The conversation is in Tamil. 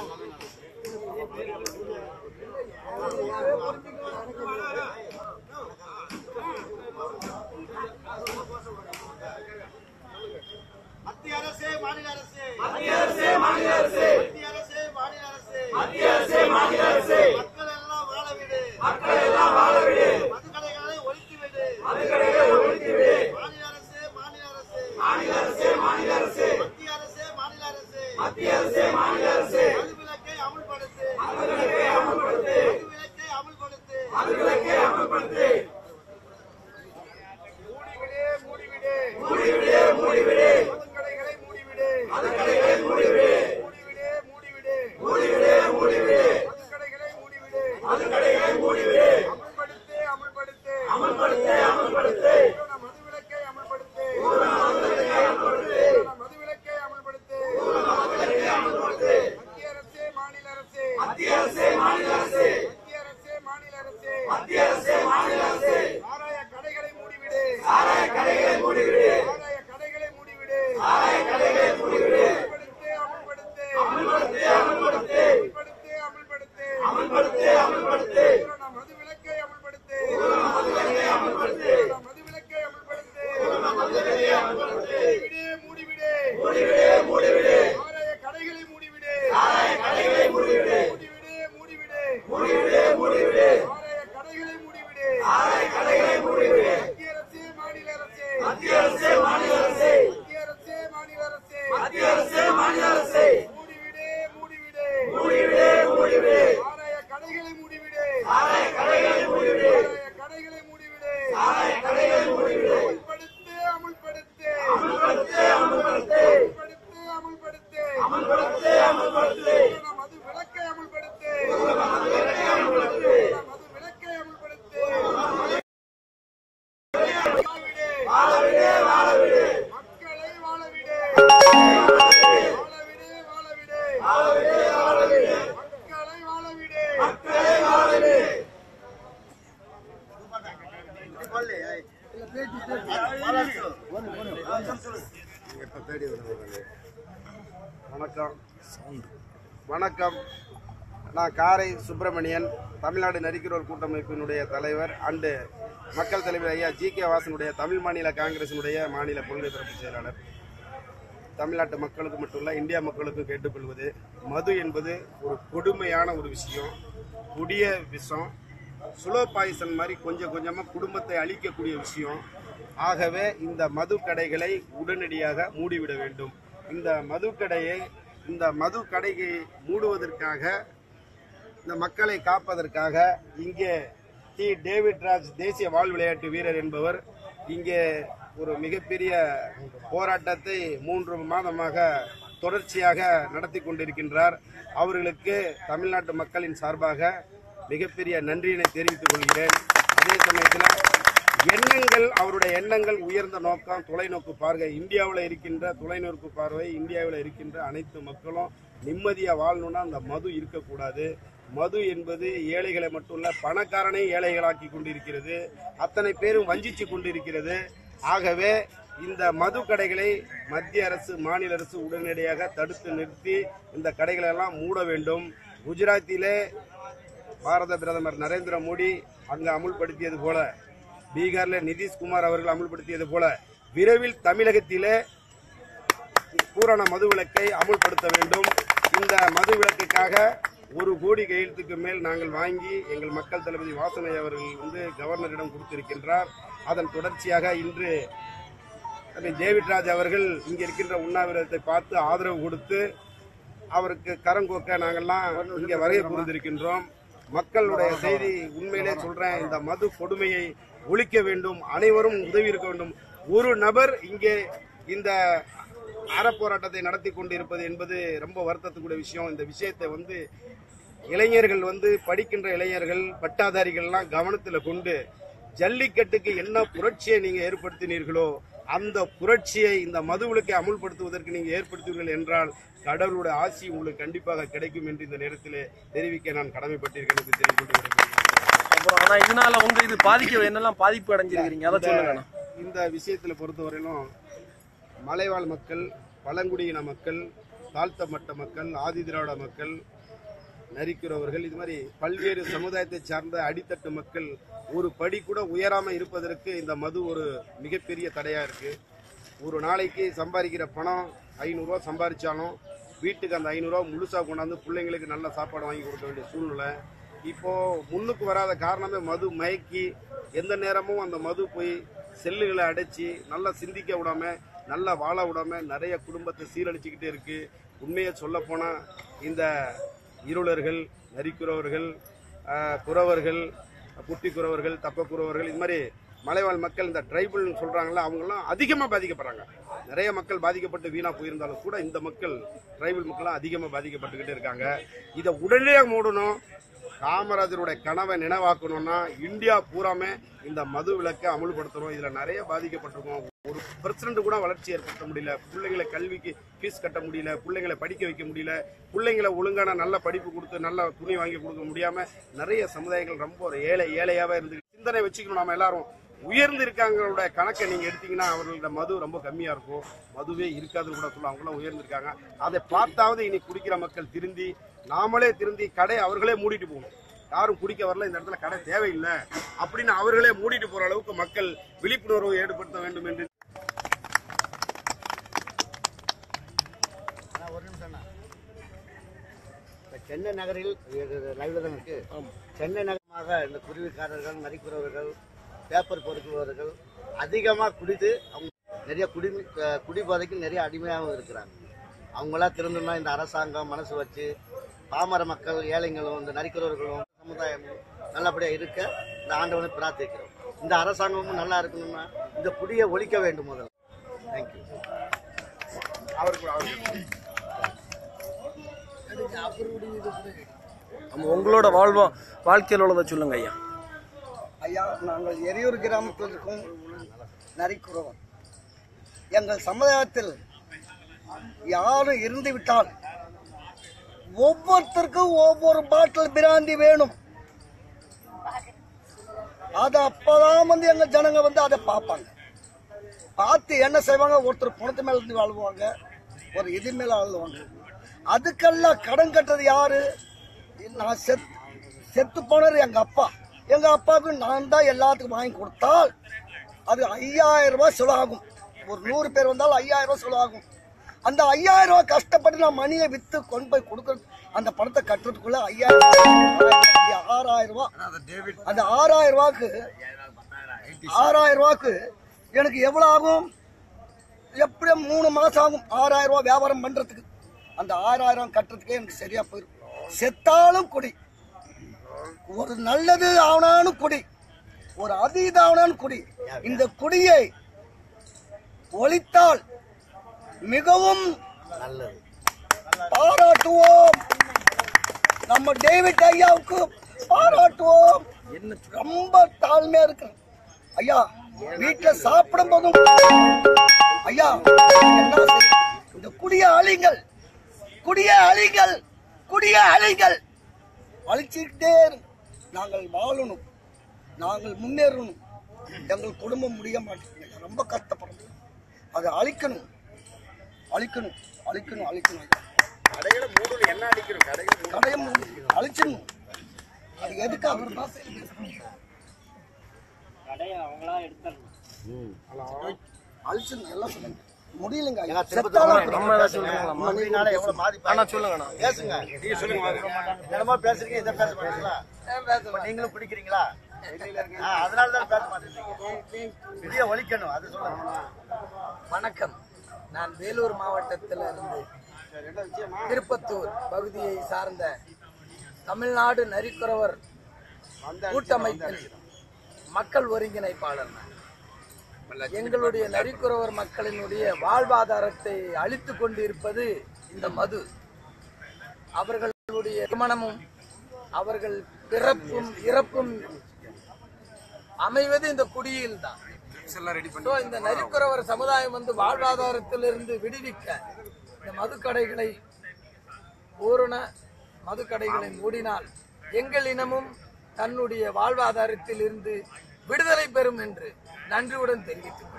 மத்திய அரசு மாநில அரசு மத்திய அரசே மாநில அரசே மத்திய அரசு மாநில அரசு மத்திய அரசே மாநில அரசே மக்கள் எல்லாம் வாழ விடு மக்கள் எல்லாம் வாழ விடு மதுக்கடைகளை ஒழித்து விடு மதுக்கடைகளை ஒழித்து விடு மாநில அரசு மாநில அரசு மாநில அரசே மாநில அரசே மத்திய அரசு மாநில அரசு மத்திய அரசே மாநில அரசே மதுவிலக்கை அமுல்படுத்து மதுவிலக்கை அமல்படுத்து மதுவிலக்கை அமுல்படுத்து மதுவிலக்கை அமல்படுத்து மூடிவிடு மூடிவிடு மூடிவிடு மூடிவிடு மதுக்கடைகளை மூடிவிடு மதுக்கடைகளை மூடிவிடு மூடிவிடு மூடிவிடு மூடிவிடு மூடிவிடு மதுக்கடைகளை மூடிவிடு மதுக்கடைகளை மூடிவிடு அமுல்படுத்து அமுல்படுத்து அமல்படுத்து அமல்படுத்து பூரண மதுவிலக்கை அமுல்படுத்து மதுவிலக்கை அமல்படுத்து பூரண மதுவிலக்கை அமுல்படுத்து மத்திய அரசு மாநில அரசு மத்திய அரசே மாநில அரசே மத்திய அரசு மாநில அரசு மத்திய அரசே மாநில அரசே சாராய கடைகளை மூடிவிடு சாராய கடைகளை மூடிவிடு சாராய கடைகளை மூடிவிடு சாராய கடைகளை மூடிவிடு அமுல்படுத்து அமுல்படுத்து அமல்படுத்து அமல்படுத்து அமுல்படுத்து அமுல்படுத்து அமல்படுத்து அமல்படுத்து பூரண மதுவிலக்கை அமுல்படுத்து மதுவிலக்கை அமல்படுத்து பூரண மதுவிலக்கை அமுல்படுத்து மதுவிலக்கை அமல்படுத்து மூடிவிடு மூடிவிடு மூடிவிடு மூடிவிடு சாராய கடைகளை மூடிவிடு சாராய கடைகளை மூடிவிடு மூடிவிடு மூடிவிடு மூடிவிடு மூடிவிடு சாராய கடைகளை மூடிவிடு சாராய கடைகளை மூடிவிடு மத்திய அரசு மாநில அரசு மத்திய அரசே மாநில அரசே மத்திய அரசு மாநில அரசு மத்திய அரசே மாநில அரசே மூடிவிடு மூடிவிடு மூடிவிடு மூடிவிடு சாராய கடைகளை மூடிவிடு சாராய கடைகளை மூடிவிடு சாராய கடைகளை மூடிவிடு சாராய கடைகளை மூடிவிடு அமுல்படுத்து அமுல்படுத்து அமல்படுத்து அமல்படுத்து அமுல்படுத்து அமுல்படுத்து அமல்படுத்து அமல்படுத்து பூரண மது விலக்கை அமுல்படுத்து மதுவிலக்கை அமல்படுத்து பூரண மது விலக்கை அமுல்படுத்து வாழவிடு. வாழவிடு வாழவிடு மக்களை வாழவிடு வாழவிடு வாழவிடு வாழவிடு வாழவிடு மக்களை வாழவிடு மக்களை வாழவிடு வணக்கம் வணக்கம் நான் காரை சுப்பிரமணியன் தமிழ்நாடு நரிக்கிறோர் கூட்டமைப்பினுடைய தலைவர் அண்டு மக்கள் தலைவர் ஐயா ஜி கே வாசனுடைய தமிழ் மாநில காங்கிரசினுடைய மாநில கொள்கை பரப்பு செயலாளர் தமிழ்நாட்டு மக்களுக்கு மட்டும் இல்ல இந்தியா மக்களுக்கும் கேட்டுக்கொள்வது மது என்பது ஒரு கொடுமையான ஒரு விஷயம் கொடிய விஷம் சுலோ பாய்சன் மாதிரி கொஞ்சம் கொஞ்சமாக குடும்பத்தை அழிக்கக்கூடிய விஷயம் ஆகவே இந்த மது கடைகளை உடனடியாக மூடிவிட வேண்டும் இந்த மது கடையை இந்த மது கடையை மூடுவதற்காக இந்த மக்களை காப்பதற்காக இங்கே டி டேவிட் ராஜ் தேசிய வாழ் விளையாட்டு வீரர் என்பவர் இங்கே ஒரு மிகப்பெரிய போராட்டத்தை மூன்று மாதமாக தொடர்ச்சியாக நடத்தி கொண்டிருக்கின்றார் அவர்களுக்கு தமிழ்நாட்டு மக்களின் சார்பாக மிகப்பெரிய நன்றியினை தெரிவித்துக் கொள்கிறேன் அதே சமயத்தில் எண்ணங்கள் அவருடைய எண்ணங்கள் உயர்ந்த நோக்கம் தொலைநோக்கு பார்வை இந்தியாவில் இருக்கின்ற தொலைநோக்கு பார்வை இந்தியாவில் இருக்கின்ற அனைத்து மக்களும் நிம்மதியாக வாழணும்னா அந்த மது இருக்கக்கூடாது மது என்பது ஏழைகளை மட்டும் இல்ல பணக்காரனை ஏழைகளாக்கி கொண்டிருக்கிறது அத்தனை பேரும் வஞ்சிச்சு கொண்டிருக்கிறது ஆகவே இந்த மது கடைகளை மத்திய அரசு மாநில அரசு உடனடியாக தடுத்து நிறுத்தி இந்த கடைகளை எல்லாம் மூட வேண்டும் குஜராத்திலே பாரத பிரதமர் நரேந்திர மோடி அங்கு அமுல்படுத்தியது போல பீகார்ல நிதிஷ்குமார் அவர்கள் அமுல்படுத்தியது போல விரைவில் தமிழகத்திலே பூரண மதுவிலக்கை அமுல்படுத்த வேண்டும் இந்த மதுவிலக்குக்காக ஒரு கோடி கையெழுத்துக்கு மேல் நாங்கள் வாங்கி எங்கள் மக்கள் தளபதி வாசனை அவர்கள் வந்து கவர்னரிடம் கொடுத்திருக்கின்றார் அதன் தொடர்ச்சியாக இன்று தம்பி டேவிட் ராஜ் அவர்கள் இங்க இருக்கின்ற உண்ணாவிரதத்தை பார்த்து ஆதரவு கொடுத்து அவருக்கு கரங்கோக்க நாங்கள்லாம் இங்க வருகை புரிந்திருக்கின்றோம் மக்களுடைய செய்தி உண்மையிலே சொல்றேன் இந்த மது கொடுமையை ஒழிக்க வேண்டும் அனைவரும் உதவி இருக்க வேண்டும் ஒரு நபர் இங்கே இந்த அறப்போராட்டத்தை நடத்தி கொண்டிருப்பது என்பது ரொம்ப வருத்தத்துக்குரிய விஷயம் இந்த விஷயத்தை வந்து இளைஞர்கள் வந்து படிக்கின்ற இளைஞர்கள் பட்டாதாரிகள்லாம் கவனத்தில் கொண்டு ஜல்லிக்கட்டுக்கு என்ன புரட்சியை நீங்க ஏற்படுத்தினீர்களோ அந்த புரட்சியை இந்த மதுவிலக்கை அமுல்படுத்துவதற்கு நீங்க ஏற்படுத்துவீர்கள் என்றால் கடவுளுடைய ஆசி உங்களுக்கு கண்டிப்பாக கிடைக்கும் என்று இந்த நேரத்தில் தெரிவிக்க நான் கடமைப்பட்டிருக்கேன் என்று தெரிவித்துக் கொள்கிறேன். அப்புறம் ஆனா இதனால உங்க இது பாதிக்க என்னெல்லாம் பாதிப்பு அடைஞ்சிருக்கீங்க அதை சொல்லுங்க அண்ணா. இந்த விஷயத்தில் பொறுத்தவரையிலும் மலைவாழ் மக்கள் பழங்குடியின மக்கள் தாழ்த்தப்பட்ட மக்கள் ஆதி திராவிட மக்கள் நரிக்கிறவர்கள் இது மாதிரி பல்வேறு சமுதாயத்தை சார்ந்த அடித்தட்டு மக்கள் ஒரு படி கூட உயராம இருப்பதற்கு இந்த மது ஒரு மிகப்பெரிய தடையா இருக்கு ஒரு நாளைக்கு சம்பாதிக்கிற பணம் ஐநூறுரூவா சம்பாதிச்சாலும் வீட்டுக்கு அந்த ஐநூறுரூவா முழுசாக கொண்டாந்து பிள்ளைங்களுக்கு நல்ல சாப்பாடு வாங்கி கொடுக்க வேண்டிய சூழ்நிலை இப்போ முன்னுக்கு வராத காரணமே மது மயக்கி எந்த நேரமும் அந்த மது போய் செல்லுகளை அடைச்சி நல்லா சிந்திக்க விடாம நல்லா வாழ விடாம நிறைய குடும்பத்தை சீரழிச்சுக்கிட்டே இருக்கு உண்மையை சொல்ல போனா இந்த இருளர்கள் நரிக்குறவர்கள் ஆஹ், குறவர்கள் குட்டி குறவர்கள் தப்ப குறவர்கள் இது மாதிரி மலைவாழ் மக்கள் இந்த ட்ரைபிள்னு சொல்றாங்கல்ல அவங்கெல்லாம் அதிகமாக பாதிக்கப்படுறாங்க நிறைய மக்கள் பாதிக்கப்பட்டு வீணா போயிருந்தாலும் கூட இந்த மக்கள் ட்ரைபிள் மக்கள்லாம் அதிகமாக பாதிக்கப்பட்டுக்கிட்டே இருக்காங்க இதை உடனே மூடணும் காமராஜருடைய கனவை நினைவாக்கணும்னா இந்தியா பூராமே இந்த மது விலக்கை அமல்படுத்தணும் இதுல நிறைய பாதிக்கப்பட்டிருக்கோம் ஒரு பிரசிடண்ட் கூட வளர்ச்சி ஏற்படுத்த முடியல பிள்ளைங்களை கல்விக்கு ஃபீஸ் கட்ட முடியல பிள்ளைங்களை படிக்க வைக்க முடியல பிள்ளைங்களை ஒழுங்கான நல்ல படிப்பு கொடுத்து நல்ல துணி வாங்கி கொடுக்க முடியாம நிறைய சமுதாயங்கள் ரொம்ப ஒரு ஏழை ஏழையாவே இருந்து சிந்தனை வச்சுக்கணும் நாம எல்லாரும் உயர்ந்து இருக்காங்களோட கணக்கை நீங்க எடுத்தீங்கன்னா அவர்களோட மது ரொம்ப கம்மியா இருக்கும் மதுவே இருக்காதுன்னு கூட சொல்ல அவங்களாம் உயர்ந்திருக்காங்க அதை பார்த்தாவது இனி குடிக்கிற மக்கள் திருந்தி நாமளே திருந்தி கடை அவர்களே மூடிட்டு போகணும் யாரும் குடிக்க வரல இந்த இடத்துல கடை தேவையில்லை அப்படின்னு அவர்களே மூடிட்டு போற அளவுக்கு மக்கள் விழிப்புணர்வு ஏற்படுத்த வேண்டும் என்று ஒரு நிமிஷம் இப்போ சென்னை நகரில் லைவ்ல தான் இருக்கு சென்னை நகரமாக இந்த குருவிக்காரர்கள் நரிக்குறவர்கள் பேப்பர் பொறுக்குபவர்கள் அதிகமாக குடித்து அவங்க நிறைய குடி அஹ் குடிபோதைக்கு நிறைய அடிமையாகவும் இருக்கிறாங்க அவங்களாம் திருந்தணும்னா இந்த அரசாங்கம் மனசு வச்சு பாமர மக்கள் ஏழைங்களும் இந்த நரிக்குறவர்களும் சமுதாயமும் நல்லபடியாக இருக்க இந்த ஆண்டவனை பிரார்த்திக்கிறோம் இந்த அரசாங்கமும் நல்லா இருக்கணும்னா இந்த குடியை ஒழிக்க வேண்டும் முதல்ல தேங்க்யூ அவருக்கு அவருக்கு நம்ம உங்களோட வாழ்வா வாழ்க்கையில் உள்ளதை சொல்லுங்க ஐயா ஐயா நாங்கள் எரியூர் கிராமத்தில் இருக்கும் நரிக்குறவர் எங்கள் சமுதாயத்தில் யாரும் இருந்து விட்டால் ஒவ்வொருத்தருக்கும் ஒவ்வொரு பாட்டில் பிராந்தி வேணும் அது அப்பதான் வந்து எங்க ஜனங்க வந்து அதை பார்ப்பாங்க பார்த்து என்ன செய்வாங்க ஒருத்தர் பணத்து மேல இருந்து வாழ்வாங்க ஒரு இது மேல வாழ்வாங்க அதுக்கெல்லாம் கடன் கட்டுறது யாரு நான் செத் செத்து போனது எங்க அப்பா எங்க அப்பாவுக்கு நான் தான் எல்லாத்துக்கும் வாங்கி கொடுத்தால் அது ஐயாயிரம் ரூபாய் செலவாகும் ஒரு நூறு பேர் வந்தாலும் ஐயாயிரம் ரூபாய் செலவாகும் அந்த ஐயாயிரம் ரூபாய் கஷ்டப்பட்டு நான் மணியை வித்து கொண்டு போய் கொடுக்கறது அந்த பணத்தை கட்டுறதுக்குள்ள ஐயாயிரம் ரூபாய், ஆறாயிரம் ரூபாய் அந்த ஆறாயிரம் ரூபாய்க்கு ஆறாயிரம் ரூபாய்க்கு எனக்கு எவ்வளவு ஆகும் எப்படியும் மூணு மாசம் ஆகும் ஆறாயிரம் ரூபாய் வியாபாரம் பண்றதுக்கு அந்த ஆறாயிரம் கட்டுறதுக்கே எனக்கு சரியா போயிடும் செத்தாலும் குடி ஒரு நல்லது ஆவனாலும் குடி ஒரு அதீத ஆவனாலும் குடி இந்த குடியை ஒழித்தால் மிகவும் நல்லது பாராட்டுவோம் நம்ம டேவிட் ஐயாவுக்கு பாராட்டுவோம் என்ன ரொம்ப தாழ்மையா இருக்கிறேன் ஐயா வீட்டுல சாப்பிடும் போதும் ஐயா என்ன செய்ய- இந்த குடிய அழிங்கள் குடிய அழிங்கள் குடிய அழிங்கள் அழிச்சுக்கிட்டே இருங்க நாங்கள் வாழணும் நாங்கள் முன்னேறணும் எங்கள் குடும்பம் முடிய மாட்டேங்குது ரொம்ப கஷ்டப்படணும் அதை அழிக்கணும் அழிக்கணும் அழிக்கணும் அழிக்கணும் ஐயா கடைகளை மூடணும் என்ன அடிக்கிறோம் கடைகளை மூடணும். கடையை மூடி அழிச்சிடணும் அது எதுக்காக அழிச்சிடணும் எல்லாம் சொல்லுங்க முடியலங்க ஐயா. ஏங்க, திருப்பதி செத்தாலும் போறோம். நம்ம ஏதாவது சொல்லுங்களா மதுவினால எவ்வளவு பாதிப்பு அண்ணா சொல்லுங்கண்ணா பேசுங்க நீங்க சொல்லுங்க என்னமோ பேசுறீங்க இதை பேச மாட்டீங்களா இப்ப நீங்களும் பிடிக்கிறீங்களா ஆ, அதனால தான் பேச மாட்டேங்கிறீங்க விதியை ஒழிக்கணும் அது சொல்லுங்க வணக்கம் நான் வேலூர் மாவட்டத்தில் இருந்து திருப்பத்தூர் பகுதியை சார்ந்த தமிழ்நாடு நரிக்குறவர் கூட்டமைப்பின் மக்கள் ஒருங்கிணைப்பாளர் நான். எங்களுடைய நரிக்குறவர் மக்களினுடைய வாழ்வாதாரத்தை அழித்துக் கொண்டிருப்பது இந்த மது அவர்களுடைய திருமணமும் அவர்கள் பிறப்பும் இறப்பும் அமைவது இந்த குடியில் தான் So, இந்த நரிக்குறவர் சமுதாயம் வந்து வாழ்வாதாரத்திலிருந்து விடுவிக்க இந்த மதுக்கடைகளை பூரண மதுக்கடைகளை மூடினால் எங்கள் இனமும் தன்னுடைய வாழ்வாதாரத்தில் இருந்து விடுதலை பெறும் என்று நன்றியுடன் தெரிவித்துக் கொள்கிறேன்.